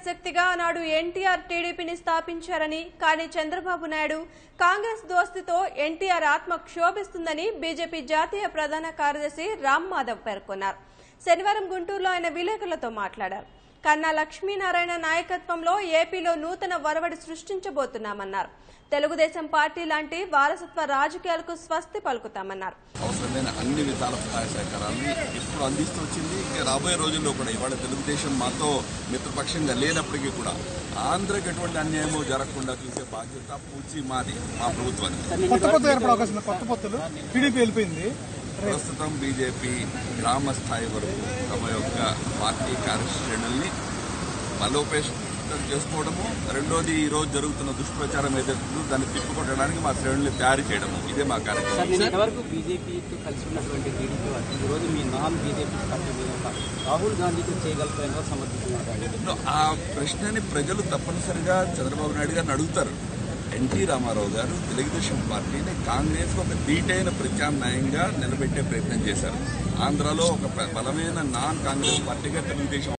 శక్తిగా నాడు ఎన్టీఆర్ టీడీపీని స్థాపించారని కానీ చంద్రబాబు నాయుడు కాంగ్రెస్ దోస్తితో ఎన్టీఆర్ ఆత్మ క్షోభిస్తుందని బీజేపీ జాతీయ ప్రధాన కార్యదర్శి రామ్ మాధవ్ పేర్కొన్నారు శనివారం గుంటూరులో ఆయన విలేకరులతో మాట్లాడారు కన్నా లక్ష్మీనారాయణ నాయకత్వంలో ఏపీలో నూతన వరవడి సృష్టించబోతున్నామన్నారు తెలుగుదేశం పార్టీ లాంటి వారసత్వ రాజకీయాలకు స్వస్తి పలుకుతామన్నారు అవసరమైన అన్ని విధాల సహాయ సహకారాన్ని ఇప్పుడు అందిస్తూ వచ్చింది ఇంకా రాబోయే రోజుల్లో కూడా ఇవాళ తెలుగుదేశం మాతో మిత్రపక్షంగా లేనప్పటికీ కూడా ఆంధ్రకి ఎటువంటి అన్యాయమో జరగకుండా చూసే బాధ్యత పూచి మాది మా ప్రభుత్వానికి కొత్త పొత్తు ఏర్పడే అవకాశం ఉంది కొత్త పొత్తులు టీడీపీ వెళ్ళిపోయింది ప్రస్తుతం బీజేపీ గ్రామ స్థాయి వరకు తమ యొక్క పార్టీ కార్యశ్రేణుల్ని బలోపేతం చేసుకోవడము రెండోది ఈ రోజు జరుగుతున్న దుష్ప్రచారం ఏదైతుందో దాన్ని తిప్పుకొట్టడానికి మా శ్రేణుల్ని తయారు చేయడము ఇదే మా కార్యక్రమం సార్ నేను ఇంతవరకు బీజేపీతో కలిసి ఉన్నటువంటి టీడీపీ వాళ్ళు ఈ రోజు మీ నాన్ బీజేపీ పార్టీ మీద ఒక రాహుల్ గాంధీతో చేయగలుగుతారని కూడా సమర్థిస్తున్నారు ఇప్పుడు ఆ ప్రశ్నని ప్రజలు తప్పనిసరిగా చంద్రబాబు నాయుడు గారిని అడుగుతారు ఎన్టీ రామారావు గారు తెలుగుదేశం పార్టీని కాంగ్రెస్ ఒక ధీటైన ప్రత్యామ్నాయంగా నిలబెట్టే ప్రయత్నం చేశారు ఆంధ్రాలో ఒక బలమైన నాన్ కాంగ్రెస్ పార్టీగా తెలుగుదేశం